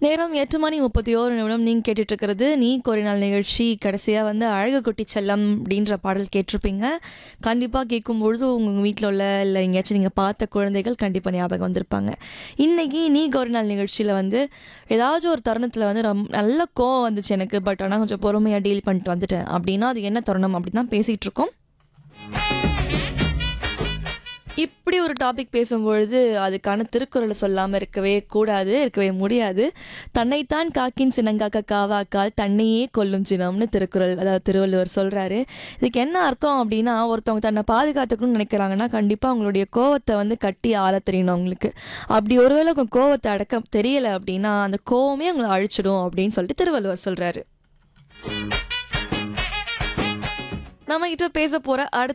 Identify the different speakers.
Speaker 1: நேரம் எட்டு மணி முப்பத்தி ஓரு நிமிடம் நீங்கள் கேட்டுட்டு இருக்கிறது நீ ஒரு நாள் நிகழ்ச்சி கடைசியாக வந்து அழகு குட்டி செல்லம் அப்படின்ற பாடல் கேட்டிருப்பீங்க கண்டிப்பாக கேட்கும்பொழுது உங்கள் வீட்டில் உள்ள இல்லை எங்கேயாச்சும் நீங்கள் பார்த்த குழந்தைகள் கண்டிப்பாக ஞாபகம் வந்திருப்பாங்க இன்றைக்கி நீ ஒரு நாள் நிகழ்ச்சியில் வந்து ஏதாச்சும் ஒரு தருணத்தில் வந்து ரொம்ப நல்ல கோவம் வந்துச்சு எனக்கு பட் ஆனால் கொஞ்சம் பொறுமையாக டீல் பண்ணிட்டு வந்துட்டேன் அப்படின்னா அது என்ன தருணம் அப்படின்னு தான் பேசிகிட்டு இருக்கோம் இப்படி ஒரு டாபிக் பேசும்பொழுது அதுக்கான திருக்குறளை சொல்லாமல் இருக்கவே கூடாது இருக்கவே முடியாது தன்னைத்தான் காக்கின் சினங்காக்க காவாக்கால் தன்னையே கொல்லும் சினம்னு திருக்குறள் அதாவது திருவள்ளுவர் சொல்கிறாரு இதுக்கு என்ன அர்த்தம் அப்படின்னா ஒருத்தவங்க தன்னை பாதுகாத்துக்கணும்னு நினைக்கிறாங்கன்னா கண்டிப்பாக அவங்களுடைய கோவத்தை வந்து கட்டி ஆள தெரியணும் அவங்களுக்கு அப்படி ஒருவேளை உங்க கோவத்தை அடக்க தெரியலை அப்படின்னா அந்த கோவமே அவங்களை அழிச்சிடும் அப்படின்னு சொல்லிட்டு திருவள்ளுவர் சொல்கிறாரு நம்ம கிட்ட பேச போற அடுத்த